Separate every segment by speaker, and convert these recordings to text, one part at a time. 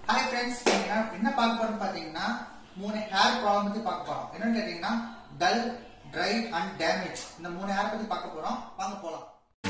Speaker 1: hi friends என்ன பார்க்க போறோம்னு பாத்தீங்கன்னா மூணு ஹேர் ப்ராப்ளம் பத்தி பார்க்க போறோம் என்னன்னு கேட்டீங்கன்னா டல் ட்ரை அண்ட் டேமேஜ் இந்த மூணு ஹேர் பத்தி பார்க்க போறோம் வாங்க போலாம்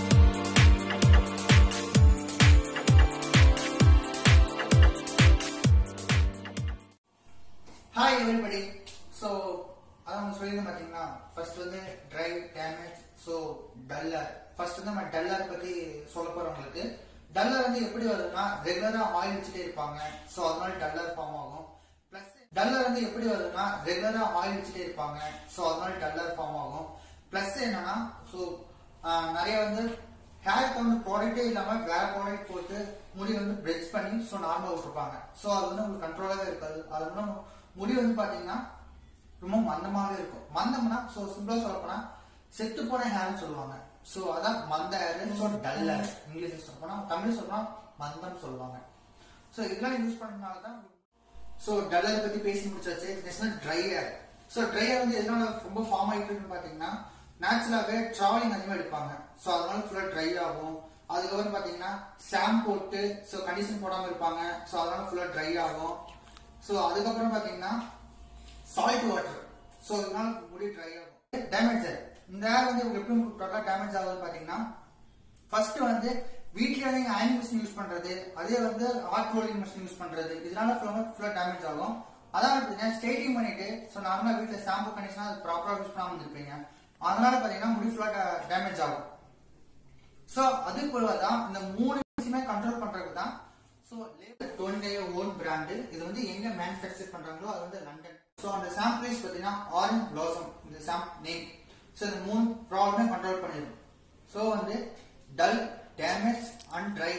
Speaker 1: ஹாய் எவ்ரிபடி ஸோ அதான் சொல்லியிருந்தேன் பார்த்தீங்கன்னா ஃபர்ஸ்ட் வந்து dry damage so duller first வந்து நம்ம டல்லர் பத்தி சொல்ல போறோம் உங்களுக்கு டல்லர் வந்து எப்படி வருதுன்னா ரெகுலரா ஆயில் வச்சுட்டே இருப்பாங்க ஸோ அதனால டல்லர் ஃபார்ம் ஆகும் பிளஸ் டல்லர் வந்து எப்படி வருதுன்னா ரெகுலரா ஆயில் வச்சுட்டே இருப்பாங்க ஸோ அதனால டல்லர் ஃபார்ம் ஆகும் பிளஸ் என்னன்னா ஸோ நிறைய வந்து ஹேருக்கு வந்து ப்ராடக்டே இல்லாம வேற ப்ராடக்ட் போட்டு முடி வந்து பிரெச் பண்ணி ஸோ நார்மலா விட்டுருப்பாங்க ஸோ அது வந்து உங்களுக்கு கண்ட்ரோலாவே இருக்காது அது வந்து முடி வந்து பாத்தீங்கன்னா ரொம்ப மந்தமாவே இருக்கும் மந்தம்னா ஸோ சிம்பிளா சொல்ல போனா செத்து போன ஹேர்னு சொல்லுவாங்க ஸோ அதான் மந்த hair so dull hair English சொல்ல போனா தமிழ் சொல்ல மந்தம் சொல்லுவாங்க ஸோ இதெல்லாம் யூஸ் பண்ணனால தான் ஸோ டல் ஹேர் பத்தி பேசி முடிச்சாச்சு next dry hair so dry hair வந்து எதனால ரொம்ப ஃபார்ம் ஆயிட்டு இருக்குன்னு பாத்தீங்கன்னா நேச்சுரலாகவே டிராவலிங் அதிகமாக எடுப்பாங்க ஸோ அதனால ஃபுல்லாக ட்ரை ஆகும் அதுக்கப்புறம் பார்த்தீங்கன்னா ஷாம்பு போட்டு ஸோ கண்டிஷன் போடாமல் இருப்பாங்க ஸோ அதனால ஃபுல்லாக ட்ரை ஆகும் ஸோ அதுக்கப்புறம் பார்த்தீங்கன்னா சால்ட் வாட்டர் ஸோ இதனால முடி ட்ரை ஆகும் டேமேஜ் இந்த ஹேர் வந்து எப்படி டோட்டலாக டேமேஜ் ஆகுதுன்னு பார்த்தீங்கன்னா ஃபர்ஸ்ட் வந்து வீட்லயே நீங்க அயன் மிஷின் யூஸ் பண்றது அதே வந்து ஹாட் ரோலிங் மிஷின் யூஸ் பண்றது இதனால ஃபுல்லா டேமேஜ் ஆகும் அதான் பார்த்தீங்கன்னா ஸ்ட்ரெயிட்டிங் பண்ணிட்டு ஸோ நார்மலா வீட்டுல ஷாம்பு கண்டிஷனா அது ப்ராப்பரா யூஸ் பண்ணாம இருப்பீங்க அதனால பாத்தீங்கன்னா முடி ஃபுல்லா டேமேஜ் ஆகும் சோ அது போல தான் இந்த மூணு விஷயமே கண்ட்ரோல் பண்றதுக்கு தான் சோ லேபர் டோன்டே ஓன் பிராண்ட் இது வந்து எங்க மேனுஃபேக்சர் பண்றாங்களோ அது வந்து லண்டன் சோ அந்த ஷாம்பு பிரைஸ் பாத்தீங்கன்னா ஆரஞ்ச் பிளாசம் இந்த ஷாம்பு நேம் சோ இந்த மூணு ப்ராப்ளமே கண்ட்ரோல் பண்ணிடும் சோ வந்து dull damage and dry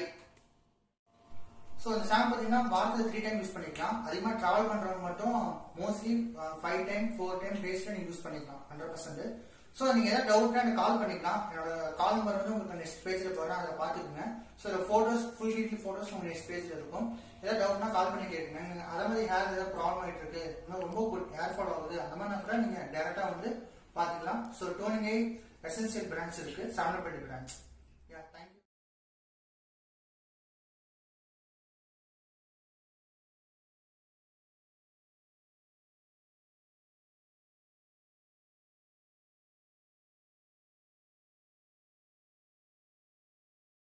Speaker 1: so இந்த ஷாம்பு பார்த்தீங்கன்னா வாரத்தில் த்ரீ டைம் யூஸ் பண்ணிக்கலாம் அதிகமாக ட்ராவல் பண்ணுறவங்க மட்டும் mostly five time four time டேஸ்ல நீங்கள் யூஸ் பண்ணிக்கலாம் ஹண்ட்ரட் பர்சன்ட் ஸோ நீங்கள் ஏதாவது டவுட்னா எனக்கு கால் பண்ணிக்கலாம் என்னோட கால் நம்பர் வந்து உங்களுக்கு நெக்ஸ்ட் பேஜில் போகிறேன் அதை பார்த்துக்குங்க ஸோ இதில் ஃபோட்டோஸ் ஃபுல் டீட்டெயில் ஃபோட்டோஸ் உங்களுக்கு நெக்ஸ்ட் பேஜில் இருக்கும் ஏதாவது டவுட்னா கால் பண்ணி கேட்குங்க நீங்கள் அதே மாதிரி ஹேர் ஏதாவது ப்ராப்ளம் ஆகிட்டு இருக்கு இன்னும் ரொம்ப குட் ஹேர் ஃபால் ஆகுது அந்த மாதிரி கூட நீங்கள் டேரெக்டாக வந்து பார்த்துக்கலாம் ஸோ டோனிங் எஸ்என்சியல் பிரான்ச் இருக்கு சாமலப்பேட்டை பிரான்ச்